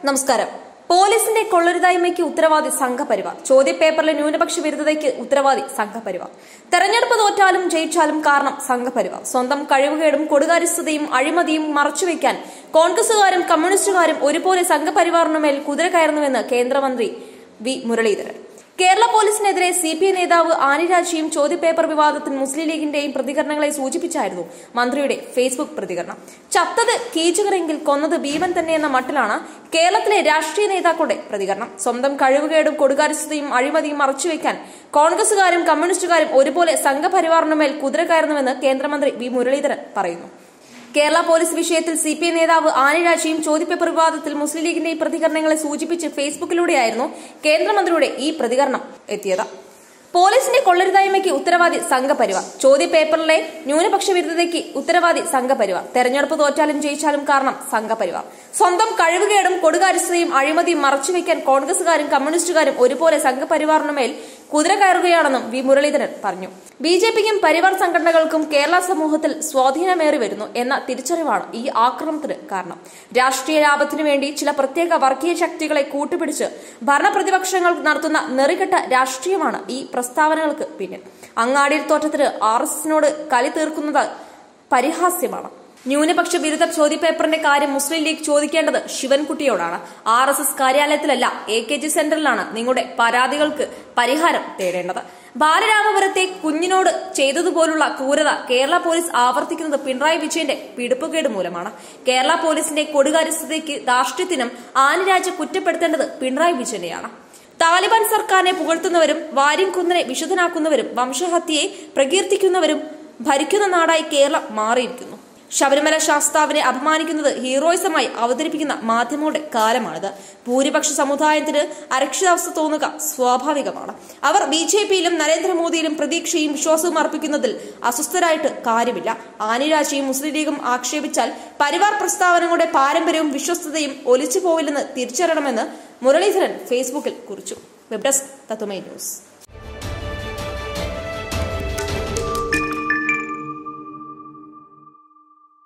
നമസ്കാരം പോലീസിന്റെ കൊള്ളരുതായ്മയ്ക്ക് ഉത്തരവാദി സംഘപരിവാർ ചോദ്യപേപ്പറിലെ ന്യൂനപക്ഷ വിരുദ്ധതയ്ക്ക് ഉത്തരവാദി സംഘപരിവാർ തെരഞ്ഞെടുപ്പ് തോറ്റാലും ജയിച്ചാലും കാരണം സംഘപരിവാർ സ്വന്തം കഴിവുകേടും കൊടുകാര്യസ്ഥതയും അഴിമതിയും മറച്ചുവെക്കാൻ കോൺഗ്രസുകാരും കമ്മ്യൂണിസ്റ്റുകാരും ഒരുപോലെ സംഘപരിവാറിനുമേൽ കുതിര കയറുന്നുവെന്ന് കേന്ദ്രമന്ത്രി വി മുരളീധരൻ കേരള പോലീസിനെതിരെ സി പി ഐ നേതാവ് ആനിരാജിയും ചോദ്യപേപ്പർ വിവാദത്തിൽ മുസ്ലിം ലീഗിന്റെയും പ്രതികരണങ്ങളെ സൂചിപ്പിച്ചായിരുന്നു മന്ത്രിയുടെ ഫേസ്ബുക്ക് പ്രതികരണം ചത്തത് കീച്ചുകരെങ്കിൽ കൊന്നത് ഭീമൻ തന്നെ എന്ന മട്ടിലാണ് കേരളത്തിലെ രാഷ്ട്രീയ നേതാക്കളുടെ പ്രതികരണം സ്വന്തം കഴിവുകേടും കൊടുകാര്യസ്ഥതയും അഴിമതിയും മറച്ചുവെക്കാൻ കോൺഗ്രസുകാരും കമ്മ്യൂണിസ്റ്റുകാരും ഒരുപോലെ സംഘപരിവാറിനുമേൽ കുതിര കയറുന്നുവെന്ന് കേന്ദ്രമന്ത്രി വി മുരളീധരൻ പറയുന്നു കേരള പോലീസ് വിഷയത്തിൽ സി പി ഐ നേതാവ് ആനിരാജിയും ചോദ്യപേപ്പർ വിവാദത്തിൽ മുസ്ലിം ലീഗിന്റെ ഈ പ്രതികരണങ്ങളെ സൂചിപ്പിച്ച് ഫേസ്ബുക്കിലൂടെയായിരുന്നു കേന്ദ്രമന്ത്രിയുടെ ഈ പ്രതികരണം എത്തിയത് പോലീസിന്റെ കൊള്ളരുതായ്മയ്ക്ക് ഉത്തരവാദി സംഘപരിവാർ ചോദ്യപേപ്പറിലെ ന്യൂനപക്ഷ വിരുദ്ധതയ്ക്ക് ഉത്തരവാദി സംഘപരിവാർ തെരഞ്ഞെടുപ്പ് തോറ്റാലും ജയിച്ചാലും കാരണം സംഘപരിവാർ സ്വന്തം കഴിവുകേടും കൊടുകാര്യസ്ഥതയും അഴിമതിയും മറച്ചുവെക്കാൻ കോൺഗ്രസുകാരും കമ്മ്യൂണിസ്റ്റുകാരും ഒരുപോലെ സംഘപരിവാറിനുമേൽ കുതിര കയറുകയാണെന്നും വി മുരളീധരൻ പറഞ്ഞു ബി ജെ പിക്കും പരിവാർ സംഘടനകൾക്കും കേരള സമൂഹത്തിൽ സ്വാധീനമേറി വരുന്നു എന്ന തിരിച്ചറിവാണ് ഈ ആക്രമണത്തിന് കാരണം രാഷ്ട്രീയ ലാഭത്തിനു വേണ്ടി ചില പ്രത്യേക വർഗീയ ശക്തികളെ കൂട്ടുപിടിച്ച് ഭരണപ്രതിപക്ഷങ്ങൾ നടത്തുന്ന നെറികെട്ട രാഷ്ട്രീയമാണ് ഈ പ്രസ്താവനകൾക്ക് പിന്നിൽ അങ്ങാടിയിൽ തോറ്റത്തിന് ആർ എസ് എസിനോട് കലി തീർക്കുന്നത് പരിഹാസ്യമാണ് ന്യൂനപക്ഷ വിരുദ്ധ ചോദ്യപേപ്പറിന്റെ കാര്യം മുസ്ലിം ലീഗ് ചോദിക്കേണ്ടത് ശിവൻകുട്ടിയോടാണ് ആർ എസ് എസ് കാര്യാലയത്തിലല്ല എ കെ ജി സെന്ററിലാണ് നിങ്ങളുടെ പരാതികൾക്ക് പരിഹാരം തേടേണ്ടത് ബാലരാമപുരത്തെ കുഞ്ഞിനോട് ചെയ്തതുപോലുള്ള ക്രൂരത കേരള പോലീസ് ആവർത്തിക്കുന്നത് പിണറായി വിജയന്റെ പിടിപ്പുകേട് മൂലമാണ് കേരള പോലീസിന്റെ കൊടുകാര്യസ്ഥതയ്ക്ക് ധാർഷ്ട്യത്തിനും ആനിരാജ് കുറ്റപ്പെടുത്തേണ്ടത് പിണറായി വിജയനെയാണ് താലിബാൻ സർക്കാരിനെ പുകഴ്ത്തുന്നവരും വാര്യം കുന്നനെ വിശുദ്ധനാക്കുന്നവരും വംശഹത്യയെ പ്രകീർത്തിക്കുന്നവരും ഭരിക്കുന്ന നാടായി കേരളം മാറിയിരിക്കുന്നു ശബരിമല ശാസ്താവിനെ അപമാനിക്കുന്നത് ഹീറോയിസമായി അവതരിപ്പിക്കുന്ന മാധ്യമങ്ങളുടെ കാലമാണിത് ഭൂരിപക്ഷ സമുദായത്തിന് അരക്ഷിതാവസ്ഥ തോന്നുക സ്വാഭാവികമാണ് അവർ ബി ജെ പിയിലും നരേന്ദ്രമോദിയിലും പ്രതീക്ഷയും വിശ്വാസവും അർപ്പിക്കുന്നതിൽ അസ്വസ്ഥരായിട്ട് കാര്യമില്ല ആനിരാജയും മുസ്ലിം ലീഗും ആക്ഷേപിച്ചാൽ പരിവാർ പ്രസ്താവനകളുടെ പാരമ്പര്യവും വിശ്വസ്തതയും ഒലിച്ചു പോവില്ലെന്ന് തിരിച്ചറിയണമെന്ന് മുരളീധരൻ ഫേസ്ബുക്കിൽ കുറിച്ചു വെബ് ഡെസ്ക് തത്വമേ ന്യൂസ്